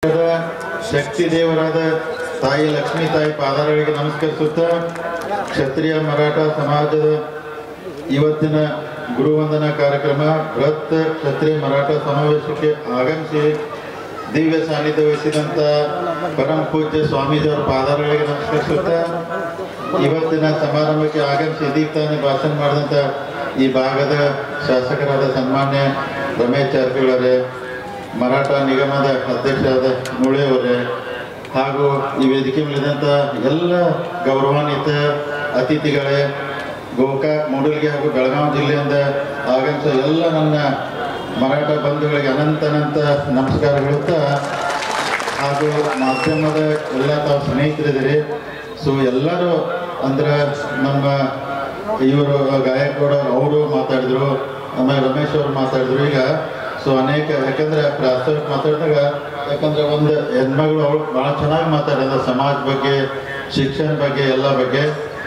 ಶಕ್ತಿ ದೇವರಾದ ತಾಯಿ ಲಕ್ಷ್ಮೀ ತಾಯಿ ಪಾದಾರಗಳಿಗೆ ನಮಸ್ಕರಿಸುತ್ತಾ ಕ್ಷತ್ರಿಯ ಮರಾಠ ಸಮಾಜದ ಇವತ್ತಿನ ಗುರುವಂದನಾ ಕಾರ್ಯಕ್ರಮ ಬೃಹತ್ ಕ್ಷತ್ರಿಯ ಮರಾಠ ಸಮಾವೇಶಕ್ಕೆ ಆಗಮಿಸಿ ದಿವ್ಯ ಸಾನ್ನಿಧ್ಯ ವಹಿಸಿದಂಥ ಪರಮ ಪೂಜ್ಯ ಸ್ವಾಮೀಜಿಯವರ ಪಾದಾರಗಳಿಗೆ ನಮಸ್ಕರಿಸುತ್ತಾ ಇವತ್ತಿನ ಸಮಾರಂಭಕ್ಕೆ ಆಗಮಿಸಿ ಇದೀಗ ತಾನೇ ಭಾಷಣ ಮಾಡಿದಂಥ ಈ ಭಾಗದ ಶಾಸಕರಾದ ಸನ್ಮಾನ್ಯ ರಮೇಶ್ ಜಾರಕಿಹೊಳಿ ಮರಾಠ ನಿಗಮದ ಅಧ್ಯಕ್ಷರಾದ ಮುಳೆಯವರೇ ಹಾಗೂ ಈ ವೇದಿಕೆ ಮೇಲಿದಂಥ ಎಲ್ಲ ಗೌರವಾನ್ವಿತ ಅತಿಥಿಗಳೇ ಗೋಕಾಕ್ ಮೂಡಲ್ಗಿ ಹಾಗೂ ಬೆಳಗಾವಿ ಜಿಲ್ಲೆಯಿಂದ ಆಗಮಿಸೋ ಎಲ್ಲ ನನ್ನ ಮರಾಠ ಬಂಧುಗಳಿಗೆ ಅನಂತ ಅನಂತ ನಮಸ್ಕಾರ ಹೇಳುತ್ತಾ ಹಾಗೂ ಮಾಧ್ಯಮದ ಎಲ್ಲ ತಾವು ಸ್ನೇಹಿತರಿದ್ದೀರಿ ಸೊ ಎಲ್ಲರೂ ಅಂದ್ರೆ ನಮ್ಮ ಇವರು ಗಾಯಕಗೌಡ ಅವರು ಮಾತಾಡಿದ್ರು ಆಮೇಲೆ ರಮೇಶ್ ಅವರು ಮಾತಾಡಿದ್ರು ಈಗ ಸೊ ಅನೇಕ ಯಾಕಂದ್ರೆ ಪ್ರಾಸ್ತಾವಿಕ ಮಾತಾಡಿದಾಗ ಯಾಕಂದ್ರೆ ಒಂದು ಹೆಣ್ಮಗಳು ಅವಳು ಭಾಳ ಚೆನ್ನಾಗಿ ಮಾತಾಡಿದ ಸಮಾಜ ಬಗ್ಗೆ ಶಿಕ್ಷಣ ಬಗ್ಗೆ ಎಲ್ಲ ಬಗ್ಗೆ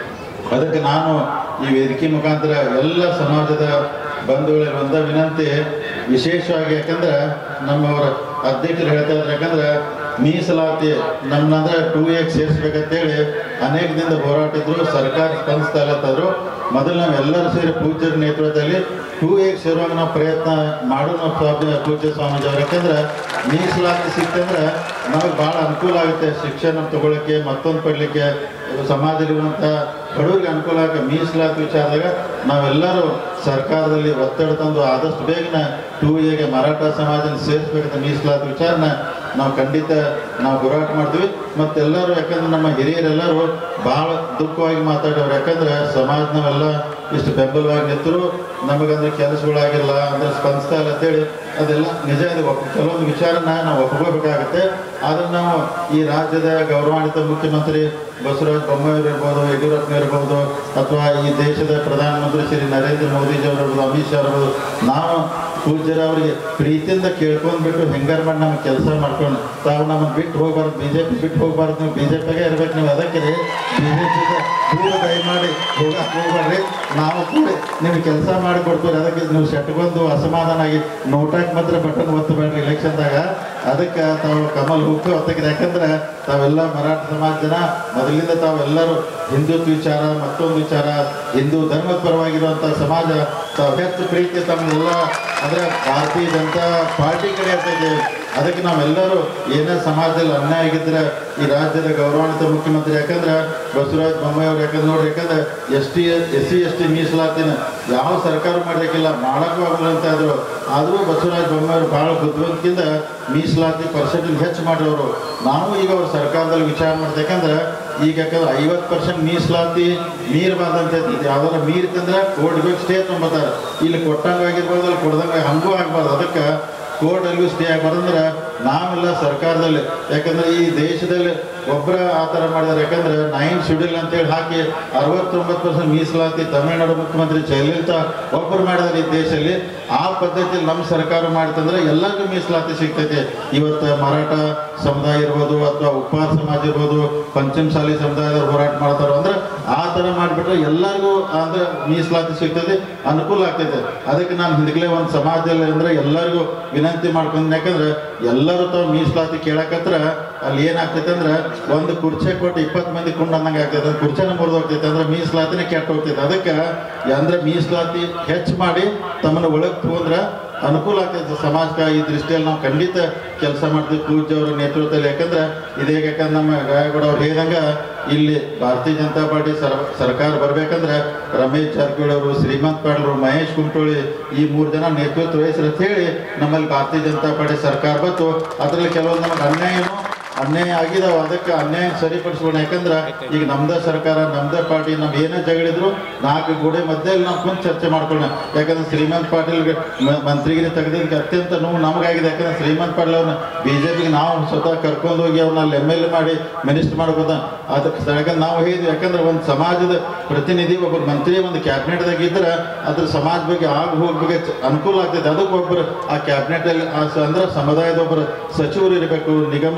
ಅದಕ್ಕೆ ನಾನು ಈ ವೇದಿಕೆ ಮುಖಾಂತರ ಎಲ್ಲ ಸಮಾಜದ ಬಂಧುಗಳಿಗೆ ಒಂದ ವಿನಂತಿ ವಿಶೇಷವಾಗಿ ಯಾಕಂದ್ರೆ ನಮ್ಮವರ ಅಧ್ಯಕ್ಷರು ಹೇಳ್ತಾ ಇದ್ರು ಯಾಕಂದ್ರೆ ಮೀಸಲಾತಿ ನಮ್ಮನ್ನಂದ್ರೆ ಟೂ ಎಕ್ಸ್ ಸೇರಿಸ್ಬೇಕಂತೇಳಿ ಅನೇಕ ದಿನದ ಹೋರಾಟಿದ್ರು ಸರ್ಕಾರ ಸ್ಪಂದಿಸ್ತಾ ಇಲ್ಲತ್ತಾದ್ರು ಮೊದಲು ನಾವು ಎಲ್ಲರೂ ಸೇರಿ ಪೂಜ್ಯರ ನೇತೃತ್ವದಲ್ಲಿ ಟೂ ಎಕ್ಸ್ ಸೇರುವಾಗ ನಾವು ಪ್ರಯತ್ನ ಮಾಡೋಣ ಸ್ವಾಮಿ ಪೂಜ್ಯ ಸ್ವಾಮೀಜಿ ಅವ್ರು ಯಾಕಂದ್ರೆ ಮೀಸಲಾತಿ ಸಿಕ್ತಂದ್ರೆ ನಮಗೆ ಭಾಳ ಅನುಕೂಲ ಆಗುತ್ತೆ ಶಿಕ್ಷಣ ತಗೊಳ್ಳೋಕ್ಕೆ ಮತ್ತೊಂದು ಪಡಲಿಕ್ಕೆ ಸಮಾಜದಲ್ಲಿರುವಂಥ ಬಡವರಿಗೆ ಅನುಕೂಲ ಆಗ ಮೀಸಲಾತಿ ವಿಚಾರದಾಗ ನಾವೆಲ್ಲರೂ ಸರ್ಕಾರದಲ್ಲಿ ಒತ್ತಡ ತಂದು ಆದಷ್ಟು ಬೇಗನೆ ಟೂ ಎಗೆ ಮರಾಠ ಸಮಾಜನ ಸೇರಿಸ್ಬೇಕಂತ ಮೀಸಲಾತಿ ವಿಚಾರನ ನಾವು ಖಂಡಿತ ನಾವು ಹೋರಾಟ ಮಾಡ್ತೀವಿ ಮತ್ತೆಲ್ಲರೂ ಯಾಕಂದ್ರೆ ನಮ್ಮ ಹಿರಿಯರೆಲ್ಲರೂ ಭಾಳ ದುಃಖವಾಗಿ ಮಾತಾಡೋರು ಯಾಕಂದ್ರೆ ಸಮಾಜ ನಾವೆಲ್ಲ ಇಷ್ಟು ಬೆಂಬಲವಾಗಿ ನಿಂತರು ನಮಗಂದ್ರೆ ಕೆಲಸಗಳಾಗಿಲ್ಲ ಅಂದ್ರೆ ಸ್ಪಂದಿಸ್ತಾ ಇಲ್ಲ ಅಂತೇಳಿ ಅದೆಲ್ಲ ನಿಜ ಇದೆ ಒಪ್ಪ ಕೆಲವೊಂದು ವಿಚಾರನ ನಾವು ಒಪ್ಕೋಬೇಕಾಗತ್ತೆ ಆದ್ರೆ ನಾವು ಈ ರಾಜ್ಯದ ಗೌರವಾನ್ವಿತ ಮುಖ್ಯಮಂತ್ರಿ ಬಸವರಾಜ ಬೊಮ್ಮಾಯಿ ಇರ್ಬೋದು ಯಡಿಯೂರಪ್ಪ ಇರ್ಬೋದು ಅಥವಾ ಈ ದೇಶದ ಪ್ರಧಾನಮಂತ್ರಿ ಶ್ರೀ ನರೇಂದ್ರ ಮೋದಿಜಿ ಅವರಿರ್ಬೋದು ಅಮಿತ್ ಶಾ ಅವರಿರ್ಬೋದು ನಾವು ಪೂಜ್ಯರ ಅವರಿಗೆ ಪ್ರೀತಿಯಿಂದ ಕೇಳ್ಕೊಂಡ್ಬಿಟ್ಟು ಹೆಂಗಾರ ಮಾಡಿ ನಮ್ಗೆ ಕೆಲಸ ಮಾಡ್ಕೊಂಡು ತಾವು ನಮ್ಮನ್ನು ಬಿಟ್ಟು ಹೋಗ್ಬಾರ್ದು ಬಿ ಜೆ ಪಿ ಬಿಟ್ಟು ಹೋಗ್ಬಾರ್ದು ನೀವು ಬಿ ಜೆ ಪಿಗೆ ಇರ್ಬೇಕು ನೀವು ಅದಕ್ಕೆ ರೀ ಬಿ ಜೆ ಪಿಗೆ ದೂರ ದಯಮಾಡಿ ಹೋಗಕ್ಕೆ ಹೋಗ್ಬೇಡ್ರಿ ನಾವು ಕೂಡ ನಿಮ್ಗೆ ಕೆಲಸ ಮಾಡಿ ಕೊಡ್ತೀವಿ ಅದಕ್ಕೆ ನೀವು ಸೆಟ್ಕೊಂಡು ಅಸಮಾಧಾನ ಆಗಿ ನೋಟಾಕ್ ಮಾತ್ರ ಬಟನ್ ಒತ್ತಬೇಡ್ರಿ ಇಲೆಕ್ಷನ್ದಾಗ ಅದಕ್ಕೆ ತಾವು ಕಮಲ್ ಹೋಗ್ತು ಅದಕ್ಕೆ ಯಾಕಂದ್ರೆ ತಾವೆಲ್ಲ ಮರಾಠ ಸಮಾಜ ಜನ ಮೊದಲಿಂದ ತಾವೆಲ್ಲರೂ ಹಿಂದುತ್ವ ವಿಚಾರ ಮತ್ತೊಂದು ವಿಚಾರ ಹಿಂದೂ ಧರ್ಮದ ಪರವಾಗಿರುವಂಥ ಸಮಾಜ ತಾವು ಹೆಚ್ಚು ಪ್ರೀತಿ ತಮ್ಮೆಲ್ಲ ಅಂದರೆ ಭಾರತೀಯ ಜನತಾ ಪಾರ್ಟಿ ಕಡೆ ಇರ್ತೈತೆ ಅದಕ್ಕೆ ನಾವೆಲ್ಲರೂ ಏನೇ ಸಮಾಜದಲ್ಲಿ ಅನ್ಯಾಯ ಆಗಿದ್ರೆ ಈ ರಾಜ್ಯದ ಗೌರವಾನ್ವಿತ ಮುಖ್ಯಮಂತ್ರಿ ಯಾಕಂದ್ರೆ ಬಸವರಾಜ ಬೊಮ್ಮಾಯಿ ಅವ್ರು ಯಾಕಂದ್ರೆ ನೋಡ್ರಿ ಯಾಕಂದ್ರೆ S T S C S T ಮೀಸಲಾತಿನ ಯಾವ ಸರ್ಕಾರ ಮಾಡಲಿಕ್ಕಿಲ್ಲ ಮಾಡೋಕ್ಕೂ ಆಗಲ್ಲ ಅಂತ ಇದ್ರು ಆದರೂ ಬಸವರಾಜ ಬೊಮ್ಮಾಯಿ ಅವರು ಭಾಳ ಬುದ್ಧಿವಂತಿಕೆಯಿಂದ ಮೀಸಲಾತಿ ಪರ್ಸೆಂಟೇಜ್ ಹೆಚ್ಚು ಮಾಡಿರೋರು ನಾವು ಈಗ ಅವ್ರ ಸರ್ಕಾರದಲ್ಲಿ ವಿಚಾರ ಮಾಡ್ತೀವಿ ಯಾಕಂದ್ರೆ ಈಗ ಯಾಕಂದ್ರೆ ಐವತ್ತು ಪರ್ಸೆಂಟ್ ಮೀಸಲಾತಿ ಮೀರಬಾರ್ದಂತ ಯಾವ್ದಾರ ಮೀರ್ತಂದ್ರೆ ಕೋರ್ಟ್ಗೆ ಸ್ಟೇ ತೊಂಬತ್ತಾರೆ ಇಲ್ಲಿ ಕೊಟ್ಟಂಗೆ ಆಗಿರ್ಬೋದು ಅಲ್ಲಿ ಕೊಡ್ದಂಗೆ ಹಂಗೂ ಆಗ್ಬಾರ್ದು ಅದಕ್ಕೆ ಕೋರ್ಟಲ್ಲಿಗೂ ಸ್ಟೇ ಆಗ್ಬಾರ್ದು ಅಂದ್ರೆ ನಾವೆಲ್ಲ ಸರ್ಕಾರದಲ್ಲಿ ಯಾಕಂದ್ರೆ ಈ ದೇಶದಲ್ಲಿ ಒಬ್ಬರ ಆ ಥರ ಮಾಡಿದಾರೆ ಯಾಕಂದ್ರೆ ನೈನ್ ಶೆಡ್ಯೂಲ್ ಅಂತೇಳಿ ಹಾಕಿ ಅರವತ್ತೊಂಬತ್ತು ಪರ್ಸೆಂಟ್ ಮೀಸಲಾತಿ ತಮಿಳುನಾಡು ಮುಖ್ಯಮಂತ್ರಿ ಜಯಲಲಿತಾ ಒಬ್ಬರು ಮಾಡಿದಾರೆ ಈ ದೇಶದಲ್ಲಿ ಆ ಪದ್ಧತಿಯಲ್ಲಿ ನಮ್ಮ ಸರ್ಕಾರ ಮಾಡ್ತಂದ್ರೆ ಎಲ್ಲರಿಗೂ ಮೀಸಲಾತಿ ಸಿಗ್ತೈತೆ ಇವತ್ತು ಮರಾಠ ಸಮುದಾಯ ಇರ್ಬೋದು ಅಥವಾ ಉಪ್ಪಾರ ಸಮಾಜ ಇರ್ಬೋದು ಪಂಚಮಸಾಲಿ ಸಮುದಾಯದವ್ರು ಹೋರಾಟ ಮಾಡ್ತಾರೋ ಅಂದ್ರೆ ಆ ಥರ ಮಾಡಿಬಿಟ್ರೆ ಎಲ್ಲರಿಗೂ ಅಂದ್ರೆ ಮೀಸಲಾತಿ ಸಿಗ್ತದೆ ಅನುಕೂಲ ಆಗ್ತೈತೆ ಅದಕ್ಕೆ ನಾನು ಹಿಂದಗಲೇ ಒಂದು ಸಮಾಜದಲ್ಲಿ ಅಂದ್ರೆ ಎಲ್ಲರಿಗೂ ವಿನಂತಿ ಮಾಡ್ಕೊಂಡು ಯಾಕಂದ್ರೆ ಎಲ್ಲರೂ ತಾವು ಮೀಸಲಾತಿ ಕೇಳಕತ್ರ ಅಲ್ಲಿ ಏನಾಗ್ತೈತೆ ಅಂದ್ರೆ ಒಂದು ಕುರ್ಚಿ ಕೊಟ್ಟು ಇಪ್ಪತ್ತು ಮಂದಿ ಕುಂಡ್ ಅನ್ನಂಗೆ ಆಗ್ತೈತೆ ಅದು ಕುರ್ಚೆನ ಮುರಿದು ಹೋಗ್ತೈತೆ ಅಂದ್ರೆ ಮೀಸಲಾತಿನೇ ಕೆಟ್ಟ ಹೋಗ್ತೈತೆ ಅದಕ್ಕೆ ಅಂದ್ರೆ ಮೀಸಲಾತಿ ಹೆಚ್ಚು ಮಾಡಿ ತಮ್ಮನ್ನ ಒಳಗೆ ತಗೊಂಡ್ರೆ ಅನುಕೂಲ ಆಗ್ತೈತೆ ಸಮಾಜಕ್ಕೆ ಈ ದೃಷ್ಟಿಯಲ್ಲಿ ನಾವು ಖಂಡಿತ ಕೆಲಸ ಮಾಡ್ತೀವಿ ಪೂಜ್ಯ ಅವರ ನೇತೃತ್ವದಲ್ಲಿ ಯಾಕಂದ್ರೆ ಇದೇ ಯಾಕಂದ್ರೆ ನಮ್ಮ ಗಾಯಗೌಡ ಅವ್ರು ಹೇಳಿದಂಗೆ ಇಲ್ಲಿ ಭಾರತೀಯ ಜನತಾ ಪಾರ್ಟಿ ಸರ್ ಸರ್ಕಾರ ಬರ್ಬೇಕಂದ್ರೆ ರಮೇಶ್ ಜಾರಕಿಹೊಳಿ ಅವರು ಶ್ರೀಮಂತ್ ಪಾಟೀಲ್ ಅವರು ಮಹೇಶ್ ಕುಮಟೋಳಿ ಈ ಮೂರು ಜನ ನೇತೃತ್ವ ವಹಿಸ್ರು ಅಂತ ಹೇಳಿ ನಮ್ಮಲ್ಲಿ ಭಾರತೀಯ ಜನತಾ ಪಾರ್ಟಿ ಸರ್ಕಾರ ಬಂತು ಅದರಲ್ಲಿ ಕೆಲವೊಂದು ನಮಗೆ ಅನ್ಯಾಯನೂ ಅನ್ಯಾಯ ಆಗಿದಾವ ಅದಕ್ಕೆ ಅನ್ಯಾಯ ಸರಿಪಡಿಸ್ಬೋಣ ಯಾಕಂದ್ರೆ ಈಗ ನಮ್ದೇ ಸರ್ಕಾರ ನಮ್ದೇ ಪಾರ್ಟಿ ನಮ್ ಏನೇ ಜಗಳಿದ್ರು ನಾಲ್ಕು ಗೋಡೆ ಮಧ್ಯದಲ್ಲಿ ನಾವು ಕುಂತು ಚರ್ಚೆ ಮಾಡ್ಕೊಳ್ಳೋಣ ಯಾಕಂದ್ರೆ ಶ್ರೀಮಂತ್ ಪಾಟೀಲ್ ಮಂತ್ರಿಗಿರಿ ತೆಗೆದಿದ್ದಕ್ಕೆ ಅತ್ಯಂತ ನೋವು ನಮಗಾಗಿದೆ ಯಾಕಂದ್ರೆ ಶ್ರೀಮಂತ್ ಪಾಟೀಲ್ ಅವ್ರನ್ನ ಬಿ ಜೆ ಪಿಗೆ ನಾವು ಸ್ವತಃ ಕರ್ಕೊಂಡು ಹೋಗಿ ಅವ್ರನ್ನ ಅಲ್ಲಿ ಎಮ್ ಎಲ್ ಎ ಮಾಡಿ ಮಿನಿಸ್ಟರ್ ಮಾಡ್ಬೋದ ಅದಕ್ಕೆ ಯಾಕಂದ್ರೆ ನಾವು ಹೇಳಿದ್ವಿ ಯಾಕಂದ್ರೆ ಒಂದು ಸಮಾಜದ ಪ್ರತಿನಿಧಿ ಒಬ್ಬರು ಮಂತ್ರಿ ಒಂದು ಕ್ಯಾಬಿನೆಟ್ದಾಗ ಇದ್ರೆ ಅದ್ರ ಸಮಾಜ ಬಗ್ಗೆ ಆಗ ಹೋಗ್ಬೇಕು ಅನುಕೂಲ ಆಗ್ತೈತೆ ಅದಕ್ಕೆ ಒಬ್ಬರು ಆ ಕ್ಯಾಬಿನೆಟ್ ಅಲ್ಲಿ ಆ ಸ- ಅಂದ್ರೆ ಸಮುದಾಯದ ಒಬ್ಬರು ಸಚಿವರು ಇರಬೇಕು ನಿಗಮ ಚೇರ್ಮನ್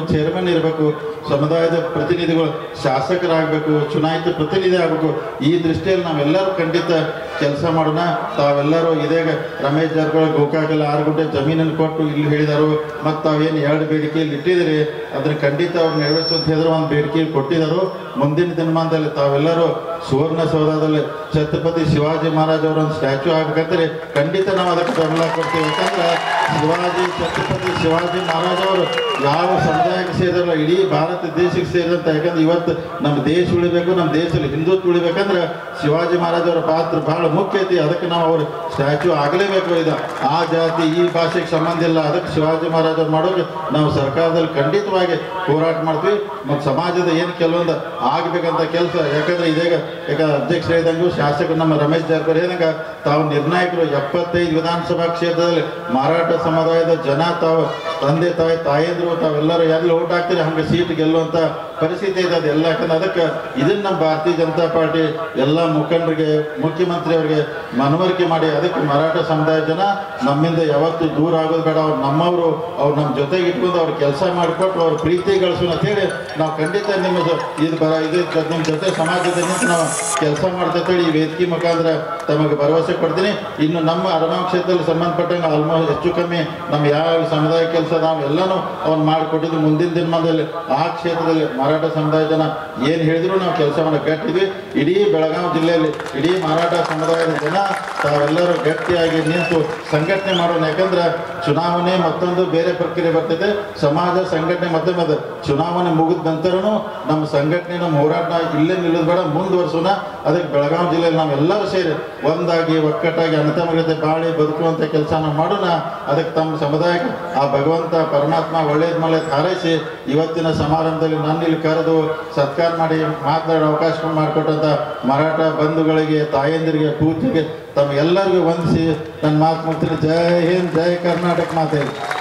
ಇರಬೇಕು ಸಮುದಾಯದ ಪ್ರತಿನಿಧಿಗಳು ಶಾಸಕರಾಗಬೇಕು ಚುನಾಯಿತ ಪ್ರತಿನಿಧಿ ಆಗಬೇಕು ಈ ದೃಷ್ಟಿಯಲ್ಲಿ ನಾವೆಲ್ಲರೂ ಖಂಡಿತ ಕೆಲಸ ಮಾಡೋಣ ತಾವೆಲ್ಲರೂ ಇದೇಗ ರಮೇಶ್ ಜಾರಕಿಹೊಳಿ ಗೋಕಾಕಲ್ಲಿ ಆರು ಗುಂಟೆ ಜಮೀನನ್ನು ಕೊಟ್ಟು ಇಲ್ಲಿ ಹೇಳಿದರು ಮತ್ತು ತಾವೇನು ಎರಡು ಬೇಡಿಕೆಯಲ್ಲಿ ಇಟ್ಟಿದ್ದೀರಿ ಅದನ್ನ ಖಂಡಿತ ಅವ್ರು ನೆರವೇರಿಸುವಂತ ಹೇಳಿದ್ರೆ ಒಂದು ಬೇಡಿಕೆ ಕೊಟ್ಟಿದ್ದರು ಮುಂದಿನ ದಿನಮಾನದಲ್ಲಿ ತಾವೆಲ್ಲರೂ ಸುವರ್ಣ ಸೌಧದಲ್ಲಿ ಛತ್ರಪತಿ ಶಿವಾಜಿ ಮಹಾರಾಜ್ ಅವರ ಒಂದು ಸ್ಟ್ಯಾಚ್ಯೂ ಆಗ್ಬೇಕಂದ್ರೆ ಖಂಡಿತ ನಾವು ಅದಕ್ಕೆ ಬೆಂಬಲ ಕೊಡ್ತೀವಿ ಯಾಕಂದ್ರೆ ಶಿವಾಜಿ ಛತ್ರಪತಿ ಶಿವಾಜಿ ಮಹಾರಾಜ್ ಅವರು ಯಾವ ಸಮುದಾಯಕ್ಕೆ ಸೇರಿರಲ್ಲ ಇಡೀ ಭಾರತ ದೇಶಕ್ಕೆ ಸೇರಿದಂತ ಯಾಕಂದ್ರೆ ಇವತ್ತು ನಮ್ಮ ದೇಶ ಉಳಿಬೇಕು ನಮ್ಮ ದೇಶದಲ್ಲಿ ಹಿಂದುತ್ವ ಉಳಿಬೇಕಂದ್ರೆ ಶಿವಾಜಿ ಮಹಾರಾಜ್ ಅವರ ಪಾತ್ರ ಬಹಳ ಮುಖ್ಯ ಐತಿ ಅದಕ್ಕೆ ನಾವು ಅವ್ರ ಸ್ಟ್ಯಾಚ್ಯೂ ಆಗಲೇಬೇಕು ಇದು ಆ ಜಾತಿ ಈ ಭಾಷೆಗೆ ಸಂಬಂಧ ಇಲ್ಲ ಅದಕ್ಕೆ ಶಿವಾಜಿ ಮಹಾರಾಜ್ ಅವ್ರು ಮಾಡೋಕೆ ನಾವು ಸರ್ಕಾರದಲ್ಲಿ ಖಂಡಿತವಾಗಿ ಹೋರಾಟ ಮಾಡ್ತೀವಿ ಮತ್ತು ಸಮಾಜದ ಏನು ಕೆಲವೊಂದು ಆಗ್ಬೇಕಂತ ಕೆಲಸ ಯಾಕಂದ್ರೆ ಇದೀಗ ಈಗ ಅಧ್ಯಕ್ಷ ಹೇಳಿದಂಗೂ ಶಾಸಕರು ನಮ್ಮ ರಮೇಶ್ ಜಾರಕಿಹೊಳಿ ಹೇಳಿದಂಗ ತಾವು ನಿರ್ಣಾಯಕರು ಎಪ್ಪತ್ತೈದು ವಿಧಾನಸಭಾ ಕ್ಷೇತ್ರದಲ್ಲಿ ಮಾರಾಟ ಸಮುದಾಯದ ಜನ ತಾವು ತಂದೆ ತಾಯಿ ತಾಯಂದ್ರು ತಾವೆಲ್ಲರೂ ಎಲ್ಲಿ ಓಟ್ ಹಾಕ್ತಾರೆ ಹಂಗೆ ಸೀಟ್ ಗೆಲ್ಲುವಂತ ಪರಿಸ್ಥಿತಿ ಇದೆ ಅದೆಲ್ಲ ಯಾಕಂದ್ರೆ ಅದಕ್ಕೆ ಇದನ್ನ ನಮ್ಮ ಭಾರತೀಯ ಜನತಾ ಪಾರ್ಟಿ ಎಲ್ಲ ಮುಖಂಡರಿಗೆ ಮುಖ್ಯಮಂತ್ರಿ ಅವರಿಗೆ ಮನವರಿಕೆ ಮಾಡಿ ಅದಕ್ಕೆ ಮರಾಠ ಸಮುದಾಯ ಜನ ನಮ್ಮಿಂದ ಯಾವತ್ತೂ ದೂರ ಆಗೋದು ಬೇಡ ಅವ್ರು ನಮ್ಮವರು ಅವ್ರು ನಮ್ಮ ಜೊತೆಗೆ ಇಟ್ಕೊಂಡು ಅವ್ರು ಕೆಲಸ ಮಾಡಿಕೊಟ್ಟು ಅವ್ರ ಪ್ರೀತಿ ಗಳಿಸೋಣ ಅಂತ ಹೇಳಿ ನಾವು ಖಂಡಿತ ನಿಮ್ಮ ಜೊ- ಇದು ಬರ ಇದು ಜೊ- ನಿಮ್ಮ ಜೊತೆ ಸಮಾಜದ ನಿಂತು ನಾವು ಕೆಲಸ ಮಾಡ್ತೇವೆ ಈ ವೇದಿಕೆ ಮುಖಾಂತರ ತಮಗೆ ಭರವಸೆ ಕೊಡ್ತೀನಿ ಇನ್ನು ನಮ್ಮ ಅರಮಾನ್ ಕ್ಷೇತ್ರದಲ್ಲಿ ಸಂಬಂಧಪಟ್ಟಂಗೆ ಆಲ್ಮೋಸ್ಟ್ ಹೆಚ್ಚು ಕಮ್ಮಿ ನಮ್ಮ ಯಾವ ಸಮುದಾಯ ಕೆಲಸ ನಾವು ಎಲ್ಲನೂ ಅವ್ನು ಮಾಡಿಕೊಟ್ಟಿದ್ದು ಮುಂದಿನ ದಿನಮಾನದಲ್ಲಿ ಆ ಕ್ಷೇತ್ರದಲ್ಲಿ ಮಾರಾಟ ಸಮುದಾಯ ಜನ ಏನು ಹೇಳಿದ್ರು ನಾವು ಕೆಲಸ ಮಾಡಕ್ಕೆ ಗಟ್ಟಿದ್ವಿ ಇಡೀ ಬೆಳಗಾವಿ ಜಿಲ್ಲೆಯಲ್ಲಿ ಇಡೀ ಮಾರಾಟ ಸಮುದಾಯದ ಜನ ತಾವೆಲ್ಲರೂ ಗಟ್ಟಿಯಾಗಿ ನಿಂತು ಸಂಘಟನೆ ಮಾಡೋಣ ಯಾಕಂದ್ರೆ ಚುನಾವಣೆ ಮತ್ತೊಂದು ಬೇರೆ ಪ್ರಕ್ರಿಯೆ ಬರ್ತದೆ ಸಮಾಜ ಸಂಘಟನೆ ಮತ್ತೆ ಮತ್ತೆ ಚುನಾವಣೆ ಮುಗಿದ ನಂತರನೂ ನಮ್ಮ ಸಂಘಟನೆ ನಮ್ಮ ಹೋರಾಟ ಇಲ್ಲೇ ನಿಲ್ಲೋದು ಬೇಡ ಮುಂದುವರ್ಸೋಣ ಅದಕ್ಕೆ ಬೆಳಗಾವಿ ಜಿಲ್ಲೆಯಲ್ಲಿ ನಾವೆಲ್ಲರೂ ಸೇರಿ ಒಂದಾಗಿ ಒಕ್ಕಟ್ಟಾಗಿ ಅನತಮಗತೆ ಬಾಳಿ ಬದುಕುವಂತ ಕೆಲಸ ನಾವು ಮಾಡೋಣ ಅದಕ್ಕೆ ತಮ್ಮ ಸಮುದಾಯಕ್ಕೆ ಆ ಭಗವಂತ ಪರಮಾತ್ಮ ಒಳ್ಳೇದ್ ಮೇಲೆ ಹಾರೈಸಿ ಇವತ್ತಿನ ಸಮಾರಂಭದಲ್ಲಿ ನನ್ನ ಇಲ್ಲಿ ಕರೆದು ಸತ್ಕಾರ ಮಾಡಿ ಮಾತನಾಡೋ ಅವಕಾಶ ಮಾಡಿಕೊಟ್ಟಂತ ಮರಾಠ ಬಂಧುಗಳಿಗೆ ತಾಯಂದಿರಿಗೆ ಪೂಜೆಗೆ ತಮ್ಮೆಲ್ಲರಿಗೂ ವಂದಿಸಿ ನನ್ನ ಮಾತು ಮುಗ್ತೀನಿ ಜೈ ಹಿಂದ್ ಜೈ ಕರ್ನಾಟಕ ಮಾತೆ